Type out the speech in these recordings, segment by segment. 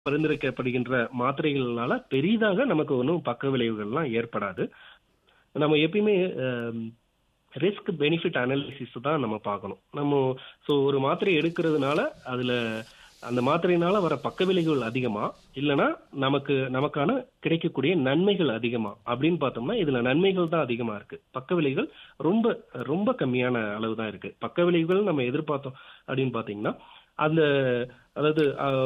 பரிந்துரைக்கப்படுகின்ற மாத்திரைகள்னால பெரிதாக நமக்கு ஒன்றும் பக்க விளைவுகள்லாம் ஏற்படாது நம்ம எப்பயுமே ரிஸ்க் பெனிஃபிட் அனாலிசிஸ் தான் நம்ம பார்க்கணும் நம்ம ஸோ ஒரு மாத்திரை எடுக்கிறதுனால அதுல அந்த மாத்திரையினால வர பக்க விளைவுகள் அதிகமா இல்லைன்னா நமக்கு நமக்கான கிடைக்கக்கூடிய நன்மைகள் அதிகமா அப்படின்னு பார்த்தோம்னா இதுல நன்மைகள் தான் அதிகமா இருக்கு பக்க விளைவுகள் ரொம்ப ரொம்ப கம்மியான அளவு தான் இருக்கு பக்க விளைவுகள் நம்ம எதிர்பார்த்தோம் அப்படின்னு பாத்தீங்கன்னா அந்த அதாவது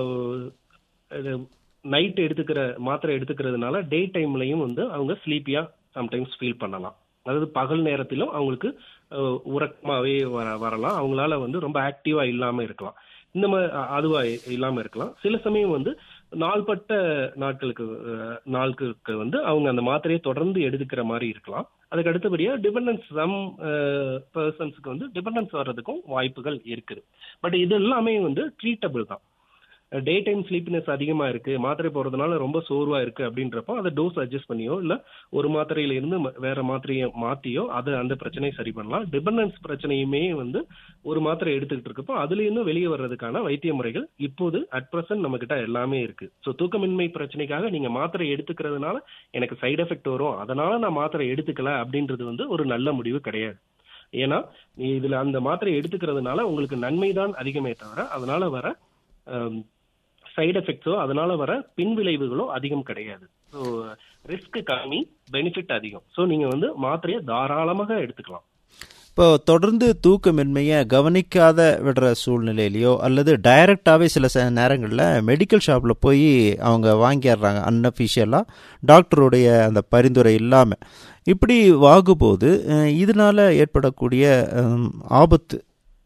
நைட் எடுத்துக்கிற மாத்திரை எடுத்துக்கிறதுனால டே டைம்லயும் வந்து அவங்க ஸ்லீப்பியா சம்டைம்ஸ் ஃபீல் பண்ணலாம் அதாவது பகல் நேரத்திலும் அவங்களுக்கு உறக்கமாவே வர வரலாம் அவங்களால வந்து ரொம்ப ஆக்டிவா இல்லாம இருக்கலாம் இந்த மாதிரி அதுவா இல்லாம இருக்கலாம் சில சமயம் வந்து நாள்பட்ட நாட்களுக்கு நாட்களுக்கு வந்து அவங்க அந்த மாத்திரையை தொடர்ந்து எடுத்துக்கிற மாதிரி இருக்கலாம் அதுக்கு அடுத்தபடியா டிபெண்டன்ஸ் சம் பர்சன்ஸ்க்கு வந்து டிபெண்டன்ஸ் வர்றதுக்கும் வாய்ப்புகள் இருக்குது பட் இது எல்லாமே வந்து ட்ரீட்டபிள் தான் டே டைம் ஸ்லீப்னஸ் அதிகமா இருக்கு மாத்திரை போறதுனால ரொம்ப சோர்வா இருக்கு அப்படின்றப்போ அதை டோஸ் அட்ஜஸ்ட் பண்ணியோ இல்ல ஒரு மாத்திரையில இருந்து வேற மாத்திரையை மாத்தியோ அது அந்த பிரச்சனையை சரி பண்ணலாம் டிபெண்டன்ஸ் பிரச்சனையுமே வந்து ஒரு மாத்திரை எடுத்துக்கிட்டு இருக்கப்போ அதுல இருந்து வெளியே வர்றதுக்கான வைத்திய முறைகள் இப்போது அட் பிரசன்ட் நம்ம கிட்ட எல்லாமே இருக்கு ஸோ தூக்கமின்மை பிரச்சனைக்காக நீங்க மாத்திரை எடுத்துக்கிறதுனால எனக்கு சைடு எஃபெக்ட் வரும் அதனால நான் மாத்திரை எடுத்துக்கல அப்படின்றது வந்து ஒரு நல்ல முடிவு கிடையாது ஏன்னா இதுல அந்த மாத்திரை எடுத்துக்கிறதுனால உங்களுக்கு நன்மை தான் அதிகமே தவிர அதனால வர சைடு எஃபெக்ட்ஸோ அதனால வர பின்விளைவுகளோ அதிகம் கிடையாது ஸோ ரிஸ்க் கம்மி பெனிஃபிட் அதிகம் ஸோ நீங்க வந்து மாத்திரையை தாராளமாக எடுத்துக்கலாம் இப்போ தொடர்ந்து தூக்கமின்மையை கவனிக்காத விடுற சூழ்நிலையிலையோ அல்லது டைரக்டாகவே சில நேரங்களில் மெடிக்கல் ஷாப்பில் போய் அவங்க வாங்கிடுறாங்க அன்அஃபிஷியலாக டாக்டருடைய அந்த பரிந்துரை இல்லாமல் இப்படி வாங்கும்போது இதனால ஏற்படக்கூடிய ஆபத்து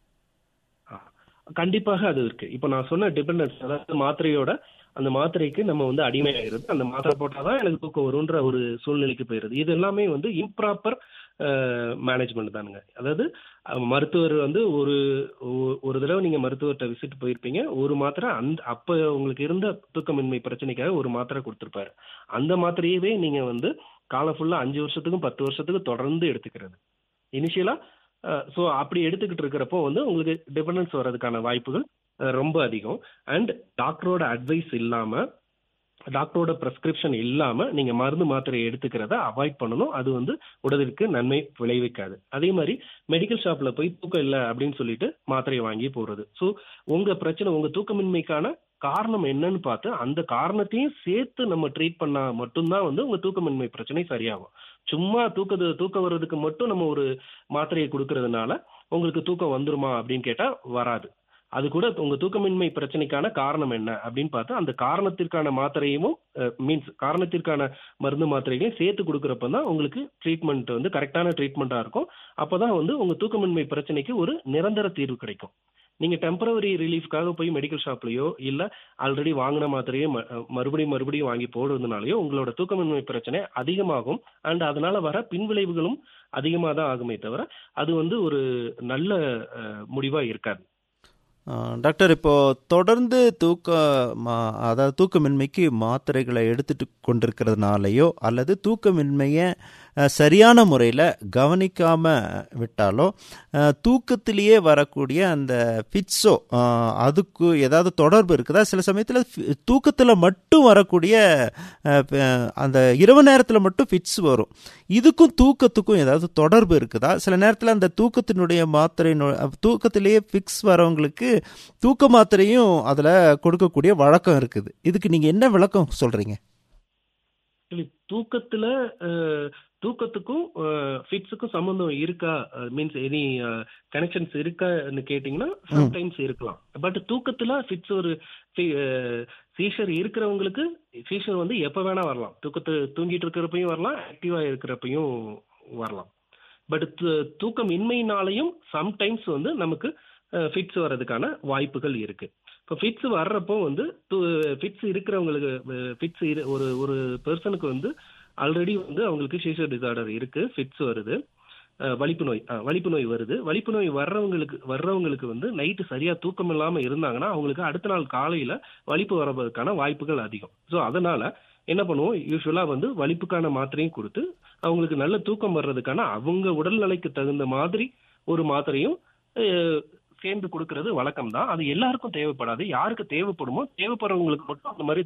கண்டிப்பாக அது இருக்கு இப்ப நான் சொன்ன டிபெண்டன்ஸ் அதாவது மாத்திரையோட அந்த மாத்திரைக்கு நம்ம வந்து அடிமையாகிறது அந்த மாத்திரை போட்டாதான் எனக்கு தூக்கம் வரும்ன்ற ஒரு சூழ்நிலைக்கு போயிருது இது எல்லாமே வந்து இம்ப்ராப்பர் மேனேஜ்மெண்ட் தானுங்க அதாவது மருத்துவர் வந்து ஒரு ஒரு தடவை நீங்க மருத்துவர்கிட்ட விசிட் போயிருப்பீங்க ஒரு மாத்திரை அந்த அப்ப உங்களுக்கு இருந்த தூக்கமின்மை பிரச்சனைக்காக ஒரு மாத்திரை கொடுத்துருப்பாரு அந்த மாத்திரையவே நீங்க வந்து காலம் ஃபுல்லா அஞ்சு வருஷத்துக்கும் பத்து வருஷத்துக்கு தொடர்ந்து எடுத்துக்கிறது இனிஷியலா ஸோ அப்படி எடுத்துக்கிட்டு இருக்கிறப்போ வந்து உங்களுக்கு டிபெண்டன்ஸ் வர்றதுக்கான வாய்ப்புகள் ரொம்ப அதிகம் அண்ட் டாக்டரோட அட்வைஸ் இல்லாம டாக்டரோட ப்ரெஸ்கிரிப்ஷன் இல்லாம நீங்க மருந்து மாத்திரையை எடுத்துக்கிறத அவாய்ட் பண்ணணும் அது வந்து உடலுக்கு நன்மை விளைவிக்காது அதே மாதிரி மெடிக்கல் ஷாப்ல போய் தூக்கம் இல்லை அப்படின்னு சொல்லிட்டு மாத்திரையை வாங்கி போறது ஸோ உங்க பிரச்சனை உங்க தூக்கமின்மைக்கான காரணம் என்னன்னு பார்த்து அந்த காரணத்தையும் சேர்த்து நம்ம ட்ரீட் பண்ணா மட்டும்தான் வந்து உங்க தூக்கமின்மை பிரச்சனை சரியாகும் சும்மா தூக்கது தூக்கம் வர்றதுக்கு மட்டும் நம்ம ஒரு மாத்திரையை கொடுக்கறதுனால உங்களுக்கு தூக்கம் வந்துருமா அப்படின்னு கேட்டா வராது அது கூட உங்க தூக்கமின்மை பிரச்சனைக்கான காரணம் என்ன அப்படின்னு பார்த்து அந்த காரணத்திற்கான மாத்திரையும் மீன்ஸ் காரணத்திற்கான மருந்து மாத்திரைகளையும் சேர்த்து கொடுக்குறப்ப தான் உங்களுக்கு ட்ரீட்மெண்ட் வந்து கரெக்டான ட்ரீட்மெண்ட்டா இருக்கும் அப்பதான் வந்து உங்க தூக்கமின்மை பிரச்சனைக்கு ஒரு நிரந்தர தீர்வு கிடைக்கும் நீங்க டெம்பரவரி ரிலீஃப்காக போய் மெடிக்கல் ஷாப்லயோ இல்ல ஆல்ரெடி வாங்கின மாத்திரையோ மறுபடியும் மறுபடியும் வாங்கி போடுறதுனாலயோ உங்களோட தூக்கமின்மை பிரச்சனை அதிகமாகும் அண்ட் அதனால வர பின்விளைவுகளும் அதிகமாக தான் ஆகுமே தவிர அது வந்து ஒரு நல்ல முடிவா இருக்காது டாக்டர் இப்போ தொடர்ந்து தூக்க அதாவது தூக்கமின்மைக்கு மாத்திரைகளை எடுத்துட்டு கொண்டிருக்கிறதுனாலையோ அல்லது தூக்கமின்மையை சரியான முறையில் கவனிக்காம விட்டாலோ தூக்கத்திலேயே வரக்கூடிய அந்த ஃபிட்ஸோ அதுக்கு ஏதாவது தொடர்பு இருக்குதா சில சமயத்தில் தூக்கத்தில் மட்டும் வரக்கூடிய அந்த இரவு நேரத்தில் மட்டும் ஃபிட்ஸ் வரும் இதுக்கும் தூக்கத்துக்கும் ஏதாவது தொடர்பு இருக்குதா சில நேரத்தில் அந்த தூக்கத்தினுடைய மாத்திரை தூக்கத்திலேயே ஃபிக்ஸ் வரவங்களுக்கு தூக்க மாத்திரையும் அதில் கொடுக்கக்கூடிய வழக்கம் இருக்குது இதுக்கு நீங்கள் என்ன விளக்கம் சொல்கிறீங்க தூக்கத்துல தூக்கத்துக்கும் ஃபிட்ஸுக்கும் சம்மந்தம் இருக்கா மீன்ஸ் எனி கனெக்ஷன்ஸ் இருக்கான்னு கேட்டீங்கன்னா சம்டைம்ஸ் இருக்கலாம் பட் தூக்கத்துல ஃபிட்ஸ் ஒரு சீஷர் இருக்கிறவங்களுக்கு சீஷர் வந்து எப்ப வேணா வரலாம் தூக்கத்து தூங்கிட்டு இருக்கிறப்பையும் வரலாம் ஆக்டிவா இருக்கிறப்பையும் வரலாம் பட் தூக்கம் இன்மையினாலையும் சம்டைம்ஸ் வந்து நமக்கு ஃபிட்ஸ் வர்றதுக்கான வாய்ப்புகள் இருக்கு இப்போ ஃபிட்ஸ் வர்றப்போ வந்து ஃபிட்ஸ் இருக்கிறவங்களுக்கு ஃபிட்ஸ் ஒரு ஒரு பர்சனுக்கு வந்து ஆல்ரெடி வந்து அவங்களுக்கு சீசர் டிசார்டர் இருக்கு ஃபிட்ஸ் வருது வலிப்பு நோய் வலிப்பு நோய் வருது வலிப்பு நோய் வர்றவங்களுக்கு வர்றவங்களுக்கு வந்து நைட்டு சரியா தூக்கம் இல்லாம இருந்தாங்கன்னா அவங்களுக்கு அடுத்த நாள் காலையில வலிப்பு வரதுக்கான வாய்ப்புகள் அதிகம் ஸோ அதனால என்ன பண்ணுவோம் யூஸ்வலா வந்து வலிப்புக்கான மாத்திரையும் கொடுத்து அவங்களுக்கு நல்ல தூக்கம் வர்றதுக்கான அவங்க உடல்நிலைக்கு தகுந்த மாதிரி ஒரு மாத்திரையும் சேர்ந்து கொடுக்கறது வழக்கம் தான் அது எல்லாருக்கும் தேவைப்படாது யாருக்கு தேவைப்படுமோ தேவைப்படுறவங்களுக்கு மட்டும் அந்த மாதிரி